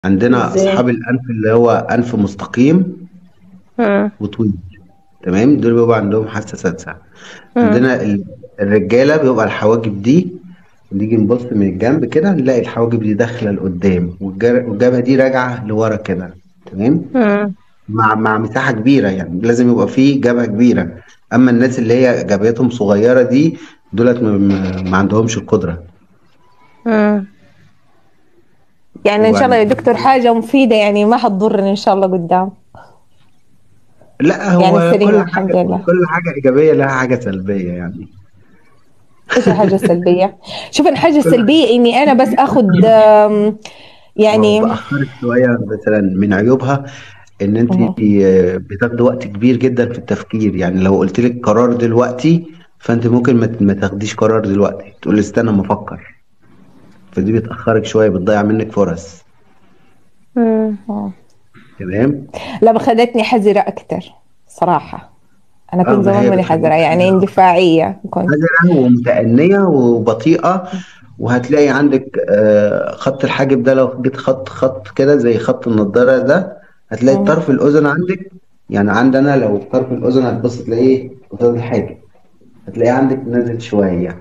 عندنا ازاي اصحاب الانف اللي هو انف مستقيم مم. وطويل تمام دول بيبقى عندهم حاسه سادسه مم. عندنا ال- الرجاله بيبقى الحواجب دي نيجي نبص من الجنب كده نلاقي الحواجب دي داخله لقدام والجر- والجبهه دي راجعه لورا كده تمام مم. مع مع مساحه كبيره يعني لازم يبقى فيه جبهه كبيره اما الناس اللي هي جبهتهم صغيره دي دولت ما, ما ما عندهمش القدره مم. يعني ان شاء الله يا وعند دكتور حاجة مفيدة يعني ما حتضرني ان شاء الله قدام لا يعني هو سليمة كل الحمد حاجه لله كل حاجه ايجابيه لها حاجه سلبيه يعني ايش الحاجة السلبية شوف الحاجة كل السلبية اني انا بس اخد آم، ما هو يعني بأخرك شوية مثلا من عيوبها إن أنت مم. بتاخدي وقت كبير جدا في التفكير يعني لو قلت لك قرار دلوقتي فأنت ممكن ما ما تاخديش قرار دلوقتي تقول استنى ما أفكر فدي بتأخرك شوية بتضيع منك فرص مم. تمام لا خدتني حذرة اكتر صراحة انا اه كنت ما زمان هي ماني بتخليك حذرة يعني حذرة اندفاعية كنت حذرة ومتأنية وبطيئة وهتلاقي عندك آه، خط الحاجب ده لو جيت خط خط كده زي خط النضارة ده هتلاقي مم. طرف الأذن عندك يعني عندنا لو طرف الأذن هتبص تلاقيه قصاد الحاجب هتلاقيه عندك نازل شوية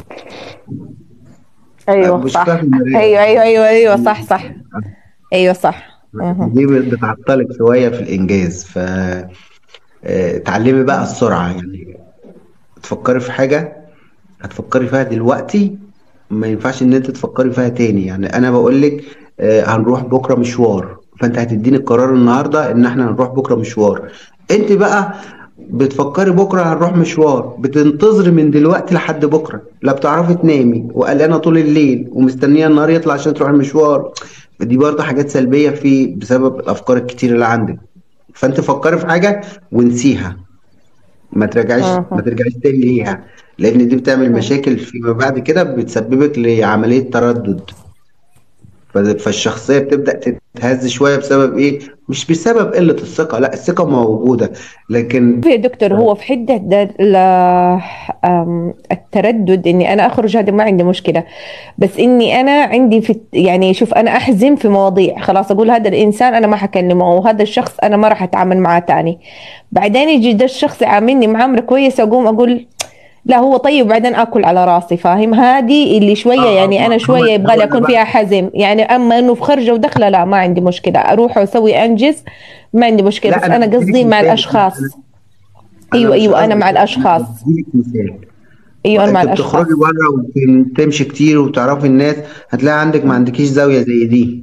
ايوه بشوفها صح في المراية ايوه ايوه ايوه ايوه صح صح ايوه صح مهم. دي بتعطلك شوية في الإنجاز ف آه، اتعلمي بقى السرعة يعني تفكري في حاجة هتفكري فيها دلوقتي ما ينفعش ان انت تفكري فيها تاني يعني انا بقول لك آه، هنروح بكرة مشوار فانت هتديني القرار النهاردة ان احنا هنروح بكرة مشوار انت بقى بتفكري بكرة هنروح مشوار بتنتظري من دلوقتي لحد بكرة لا بتعرفي تنامي وقلقانة طول الليل ومستنية النهار يطلع عشان تروحي المشوار دي برضه حاجات سلبية في بسبب الافكار الكتير اللي عندك فانت فكري في حاجة ونسيها ما ترجعيش ما مهم. ترجعيش تاني ليها لان دي بتعمل مشاكل فيما بعد كده بتسببك لعملية تردد ف- فالشخصية بتبدأ تتهز شوية بسبب ايه مش بسبب قلة الثقة لا الثقة موجودة لكن شوف يا دكتور هو في حدة ده ل- أم، التردد اني انا اخرج هذا ما عندي مشكلة بس اني انا عندي في يعني شوف انا احزم في مواضيع خلاص اقول هذا الانسان انا ما حكلمه وهذا الشخص انا ما راح اتعامل معاه تاني بعدين يجي ده الشخص يعاملني معاملة كويسة اقوم اقول لا هو طيب بعدين اكل على راسي فاهم هذه اللي شويه اه يعني ما انا هو شويه يبغى هو لي ده اكون فيها بقى حزم يعني اما انه في خرجه ودخله لا ما عندي مشكله اروح واسوي انجز ما عندي مشكله لا بس انا انا بديلك قصدي مع مثال انا الاشخاص انا ايوه مش ايوه انا قصدي مع كده انا الاشخاص بديلك مثال ايوه انا مع انت بتخرجي الاشخاص بره وتمشي كتير وتعرفي الناس هتلاقي عندك ما عندكيش زاوية زي دي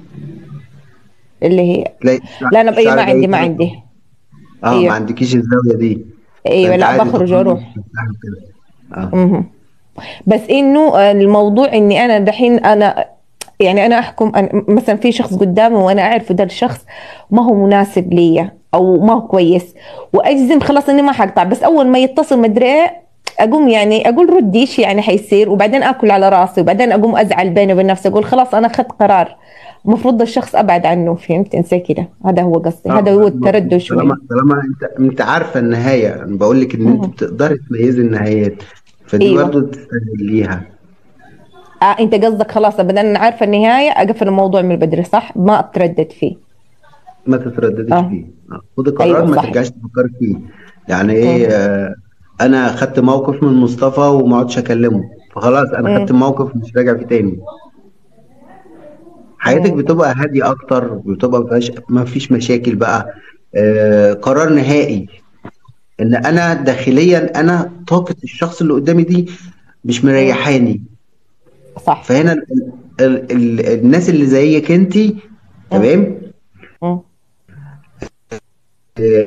اللي هي تلاقي لا انا ايوه الشعر ما جاي عندي ما كده عندي اه ما ايوه عندكيش الزاوية دي ايوه فانت لا عادي بخرج تخرجي اروح وتتفاهمي كده اه مهم. بس انه الموضوع اني انا دحين انا يعني انا احكم أنا مثلا في شخص قدامي وانا اعرف ده الشخص ما هو مناسب لي او ما هو كويس واجزم خلاص اني ما حقطع بس اول ما يتصل مدري ايه اقوم يعني اقول ردي ايش يعني حيصير وبعدين اكل على راسي وبعدين اقوم ازعل بيني وبين نفسي اقول خلاص انا اخذت قرار المفروض الشخص ابعد عنه فهمت انسى كده هذا هو قصدي اه هذا هو ما- التردد شوي طالما طالما انت انت عارفة النهاية انا بقول لك ان انت مهم. بتقدري تميزي النهايات فدي ايوه برضو تستغليها آه انت قصدك خلاص بدل انا عارفه النهايه اقفل الموضوع من بدري صح ما اتردد فيه ما تترددش اه فيه آه. خدي قرار ايوه ما صح ترجعش تفكري فيه يعني ايه مم. آه انا خدت موقف من مصطفى وما عدتش اكلمه فخلاص انا خدت مم. موقف مش راجع فيه تاني حياتك مم. بتبقى هادية أكتر بتبقى مفيهاش ما فيش مشاكل بقى آه قرار نهائي إن أنا داخليا أنا طاقة الشخص اللي قدامي دي مش مم. مريحاني صح فهنا ال ال ال الناس اللي زيك أنت مم. تمام مم. آه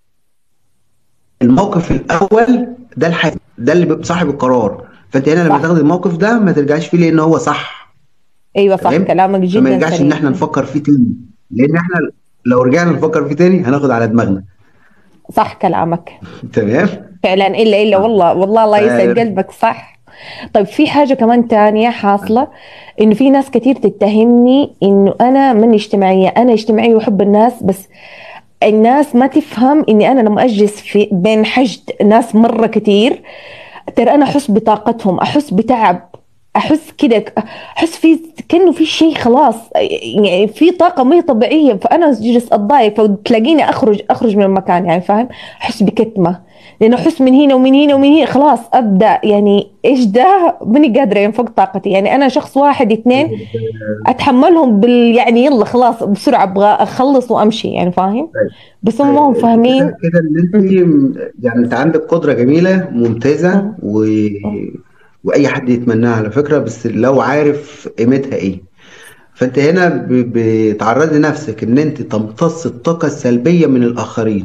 الموقف الأول ده الحي... ده اللي بيبقى صاحب القرار فأنت هنا لما صح تاخد الموقف ده ما ترجعش فيه لأن هو صح ايوه صح تمام كلامك فما جدا يرجعش إن سليم إحنا نفكر فيه تاني لأن إحنا لو رجعنا نفكر فيه تاني هناخد على دماغنا صح كلامك تمام فعلا الا الا آه. والله والله الله يسعد ف- قلبك صح طيب في حاجة كمان تانية حاصلة انه في ناس كتير تتهمني انه انا من اجتماعية انا اجتماعية وحب الناس بس الناس ما تفهم اني انا لما اجلس في بين حشد ناس مرة كتير ترى انا احس بطاقتهم احس بتعب احس كده احس في كانه في شيء خلاص يعني في طاقه ما هي طبيعيه فانا اجلس اتضايق فتلاقيني اخرج اخرج من المكان يعني فاهم احس بكتمه لانه احس من هنا ومن هنا ومن هنا خلاص ابدا يعني ايش ده ماني قادره ينفق طاقتي يعني انا شخص واحد اثنين اتحملهم بال يعني يلا خلاص بسرعه ابغى اخلص وامشي يعني فاهم بس هم ما هم فاهمين كده ان انت يعني انت عندك قدره جميله ممتازه و... واي حد يتمناها على فكره بس لو عارف قيمتها ايه فانت هنا ب... بتعرضي نفسك ان انت تمتص الطاقه السلبيه من الاخرين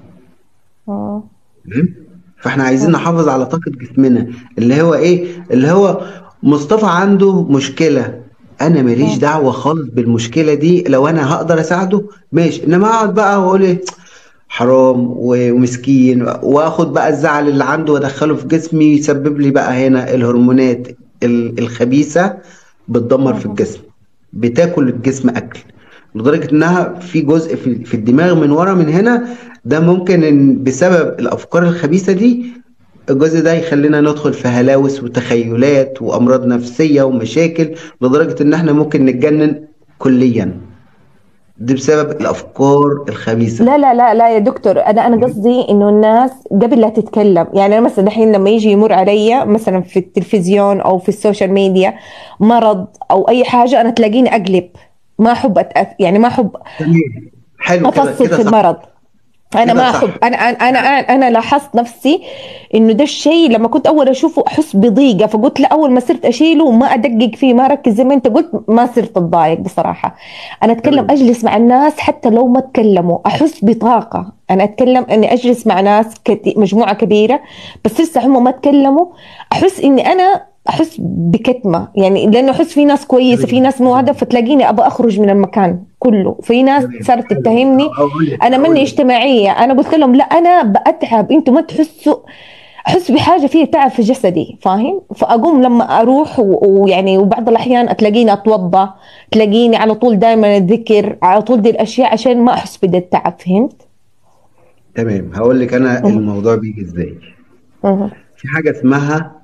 اه تمام؟ فاحنا عايزين نحافظ على طاقة جسمنا اللي هو ايه اللي هو مصطفى عنده مشكلة انا ماليش دعوة خالص بالمشكلة دي لو انا هقدر اساعده ماشي انما اقعد بقى واقول ايه حرام و- ومسكين واخد بقى الزعل اللي عنده وادخله في جسمي يسبب لي بقى هنا الهرمونات ال- الخبيثة بتدمر في الجسم بتاكل الجسم اكل لدرجة انها في جزء في في الدماغ من ورا من هنا ده ممكن إن بسبب الافكار الخبيثة دي الجزء ده يخلينا ندخل في هلاوس وتخيلات وامراض نفسية ومشاكل لدرجة ان احنا ممكن نتجنن كليا دي بسبب الافكار الخبيثة لا لا لا لا يا دكتور انا انا قصدي انه الناس قبل لا تتكلم يعني انا مثلا دحين لما يجي يمر علي مثلا في التلفزيون او في السوشيال ميديا مرض او اي حاجه انا تلاقيني اقلب ما احب أتأث... يعني ما احب تمام حلو كده افصل كده في صح المرض انا كده ما صح احب انا انا انا انا لاحظت نفسي انه ده الشيء لما كنت اول اشوفه احس بضيقه فقلت لا اول ما صرت اشيله وما ادقق فيه ما اركز زي ما انت قلت ما صرت اتضايق بصراحه انا اتكلم تمام اجلس مع الناس حتى لو ما تكلموا احس بطاقه انا اتكلم اني اجلس مع ناس كتي مجموعه كبيره بس لسه هم ما تكلموا احس اني انا احس بكتمه يعني لانه احس في ناس كويسه في تمام ناس مو هذا فتلاقيني ابى اخرج من المكان كله في ناس تمام صارت حلو تتهمني اقول لك انا اقول مني لك اجتماعيه انا قلت لهم لا انا بتعب انتوا ما تحسوا احس بحاجه فيه تعب في جسدي فاهم فاقوم لما اروح و- ويعني وبعض الاحيان تلاقيني اتوضا تلاقيني على طول دائما الذكر على طول دي الاشياء عشان ما احس بدا التعب فهمت تمام هقول لك انا مه. الموضوع بيجي ازاي مه. في حاجة اسمها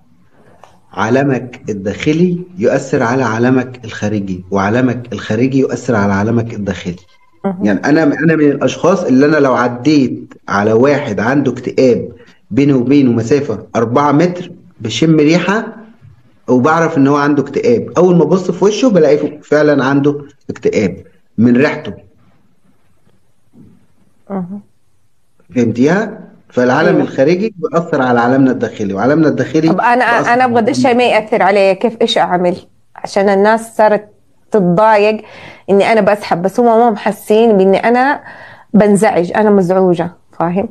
عالمك الداخلي يؤثر على عالمك الخارجي وعالمك الخارجي يؤثر على عالمك الداخلي مه. يعني انا انا من الاشخاص اللي انا لو عديت على واحد عنده اكتئاب بيني وبينه مسافة 4 متر بشم ريحة وبعرف ان هو عنده اكتئاب اول ما ابص في وشه بلاقيه فعلا عنده اكتئاب من ريحته مه. فهمتيها فالعالم ايوه الخارجي بيأثر على عالمنا الداخلي وعالمنا الداخلي طب انا بيأثر انا على ابغى ده الشيء ما ياثر علي كيف ايش اعمل عشان الناس صارت تتضايق اني انا بسحب بس هم ما محسين باني انا بنزعج انا مزعوجه فاهم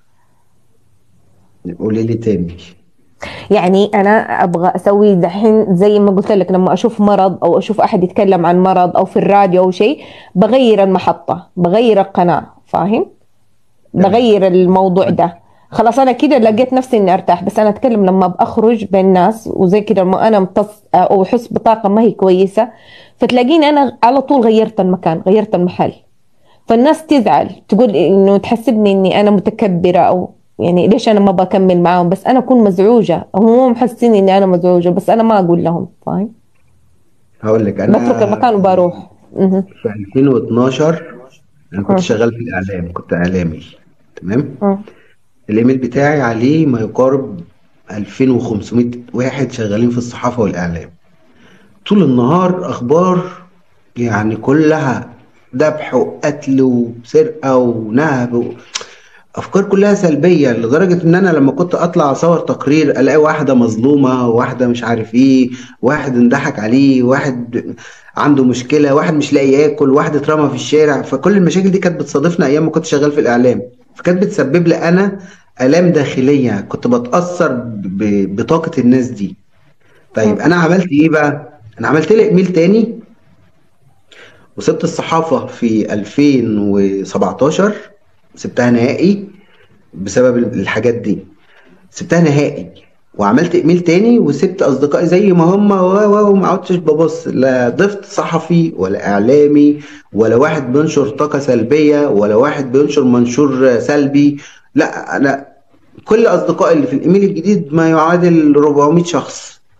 قولي لي تاني يعني انا ابغى اسوي دحين زي ما قلت لك لما اشوف مرض او اشوف احد يتكلم عن مرض او في الراديو او شيء بغير المحطه بغير القناه فاهم تمام بغير الموضوع ده خلاص انا كده لقيت نفسي اني ارتاح بس انا اتكلم لما بخرج بين الناس وزي كده لما انا امتص او احس بطاقه ما هي كويسه فتلاقيني انا على طول غيرت المكان غيرت المحل فالناس تزعل تقول انه تحسبني اني انا متكبره او يعني ليش انا ما بكمل معاهم بس انا اكون مزعوجه هم مو محسين اني انا مزعوجه بس انا ما اقول لهم فاهم هقول لك بترك انا المكان وبروح مه. في 2012 انا كنت مه. شغال في الاعلام كنت اعلامي تمام مه. الايميل بتاعي عليه ما يقارب 2500 واحد شغالين في الصحافة والاعلام طول النهار اخبار يعني كلها ذبح وقتل وسرقة ونهب و... افكار كلها سلبيه لدرجه ان انا لما كنت اطلع اصور تقرير الاقي واحده مظلومه واحده مش عارف ايه واحد انضحك عليه واحد عنده مشكله واحد مش لاقي ياكل واحد اترمى في الشارع فكل المشاكل دي كانت بتصادفنا ايام ما كنت شغال في الاعلام فكانت بتسبب لي انا الام داخليه كنت بتاثر ب... بطاقه الناس دي طيب مه. انا عملت ايه بقى انا عملت لي ايميل تاني وسبت الصحافه في 2017 سبتها نهائي بسبب الحاجات دي سبتها نهائي وعملت ايميل تاني وسبت اصدقائي زي ما هم و و وما عدتش ببص لا ضفت صحفي ولا اعلامي ولا واحد بينشر طاقة سلبية ولا واحد بينشر منشور سلبي لا انا كل اصدقائي اللي في الايميل الجديد ما يعادل 400 شخص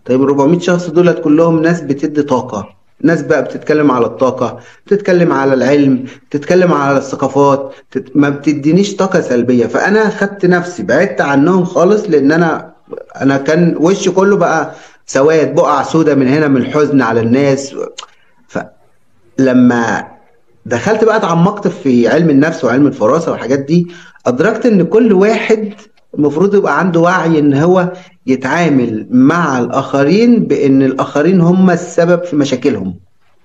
طيب ال 400 شخص دولت كلهم ناس بتدي طاقة ناس بقى بتتكلم على الطاقة بتتكلم على العلم بتتكلم على الثقافات بتت... ما بتدينيش طاقة سلبية فأنا خدت نفسي بعدت عنهم خالص لأن أنا أنا كان وشي كله بقى سواد بقع سودة من هنا من الحزن على الناس فلما دخلت بقى اتعمقت في علم النفس وعلم الفراسة والحاجات دي أدركت إن كل واحد المفروض يبقى عنده وعي إن هو يتعامل مع الآخرين بإن الآخرين هم السبب في مشاكلهم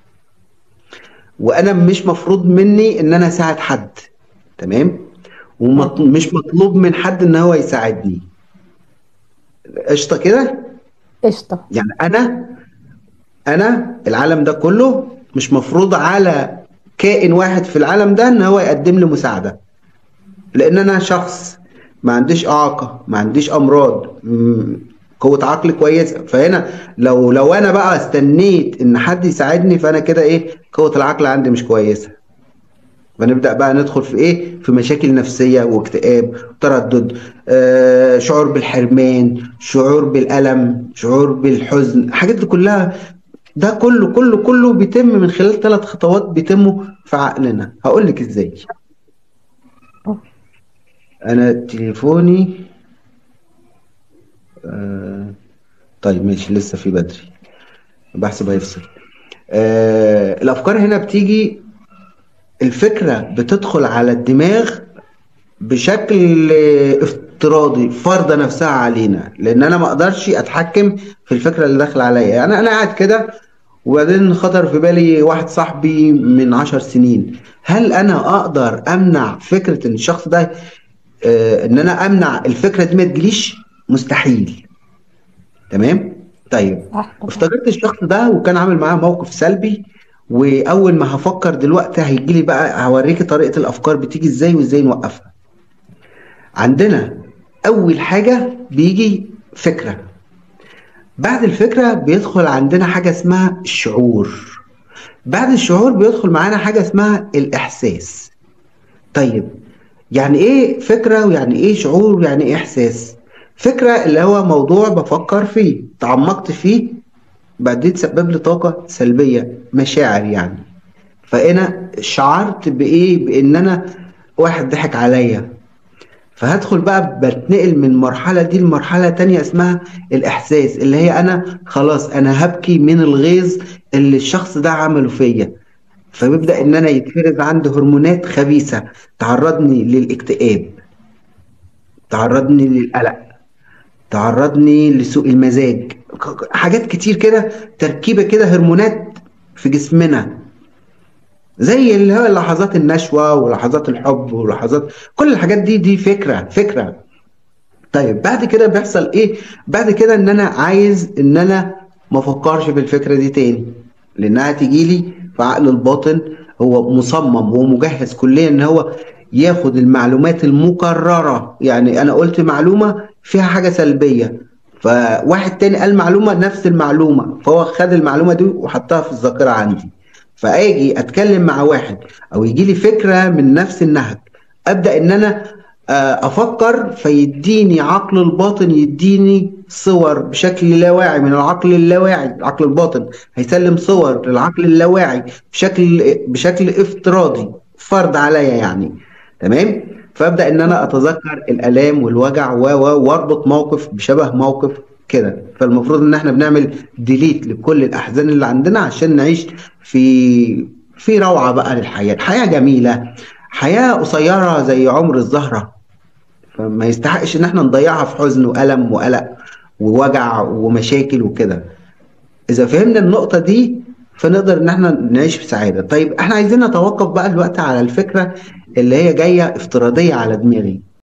وأنا مش مفروض مني إن أنا أساعد حد تمام ومش مطلوب من حد إن هو يساعدني قشطة كده قشطة يعني أنا أنا العالم ده كله مش مفروض على كائن واحد في العالم ده إن هو يقدم لي مساعدة لأن أنا شخص ما عنديش إعاقة ما عنديش أمراض م- قوة عقل كويسة فهنا لو لو أنا بقى استنيت إن حد يساعدني فأنا كده إيه قوة العقل عندي مش كويسة فنبدأ بقى ندخل في إيه في مشاكل نفسية واكتئاب تردد آه شعور بالحرمان شعور بالألم شعور بالحزن الحاجات دي كلها ده كله كله كله بيتم من خلال ثلاث خطوات بيتموا في عقلنا هقول لك ازاي انا تليفوني آه طيب ماشي لسه في بدري بحسب هيفصل آه الافكار هنا بتيجي الفكرة بتدخل على الدماغ بشكل افتراضي فرضة نفسها علينا لان انا ما اقدرش اتحكم في الفكرة اللي داخله عليا يعني انا قاعد كده وبعدين خطر في بالي واحد صاحبي من عشر سنين هل انا اقدر امنع فكرة ان الشخص ده آه، ان انا امنع الفكرة دي ما تجيليش مستحيل تمام طيب صح طبعا افتكرت الشخص ده وكان عامل معاه موقف سلبي واول ما هفكر دلوقتي هيجي لي بقى هوريكي طريقة الافكار بتيجي ازاي وازاي نوقفها عندنا اول حاجة بيجي فكرة بعد الفكرة بيدخل عندنا حاجة اسمها الشعور بعد الشعور بيدخل معانا حاجة اسمها الاحساس طيب يعني ايه فكرة ويعني ايه شعور ويعني ايه احساس فكرة اللي هو موضوع بفكر فيه تعمقت فيه بعدين تسبب لي طاقة سلبية مشاعر يعني فأنا شعرت بإيه بإن أنا واحد ضحك عليا فهدخل بقى بتنقل من مرحلة دي لمرحلة تانية اسمها الإحساس اللي هي أنا خلاص أنا هبكي من الغيظ اللي الشخص ده عمله فيا فبيبدأ إن أنا يتفرز عندي هرمونات خبيثة تعرضني للاكتئاب تعرضني للقلق تعرضني لسوء المزاج ك- حاجات كتير كده تركيبة كده هرمونات في جسمنا زي اللي هو لحظات النشوة ولحظات الحب ولحظات كل الحاجات دي دي فكرة فكرة طيب بعد كده بيحصل ايه بعد كده ان انا عايز ان انا ما افكرش في الفكرة دي تاني لانها تيجي لي في عقل الباطن هو مصمم ومجهز كليا ان هو ياخد المعلومات المكررة يعني انا قلت معلومة فيها حاجة سلبية فواحد تاني قال معلومة نفس المعلومة فهو خد المعلومة دي وحطها في الذاكرة عندي فاجي اتكلم مع واحد او يجي لي فكرة من نفس النهج ابدا ان انا آه، افكر فيديني عقل الباطن يديني صور بشكل لا واعي من العقل اللاواعي العقل الباطن هيسلم صور للعقل اللاواعي بشكل بشكل افتراضي فرض عليا يعني تمام فابدا ان انا اتذكر الالام والوجع و و واربط موقف بشبه موقف كده فالمفروض ان احنا بنعمل ديليت لكل الاحزان اللي عندنا عشان نعيش في في روعة بقى للحياة الحياة جميلة حياة قصيرة زي عمر الزهرة فما يستحقش ان احنا نضيعها في حزن وألم وقلق ووجع ومشاكل وكده اذا فهمنا النقطة دي فنقدر ان احنا نعيش في سعادة طيب احنا عايزين نتوقف بقى الوقت على الفكرة اللي هي جاية افتراضية على دماغي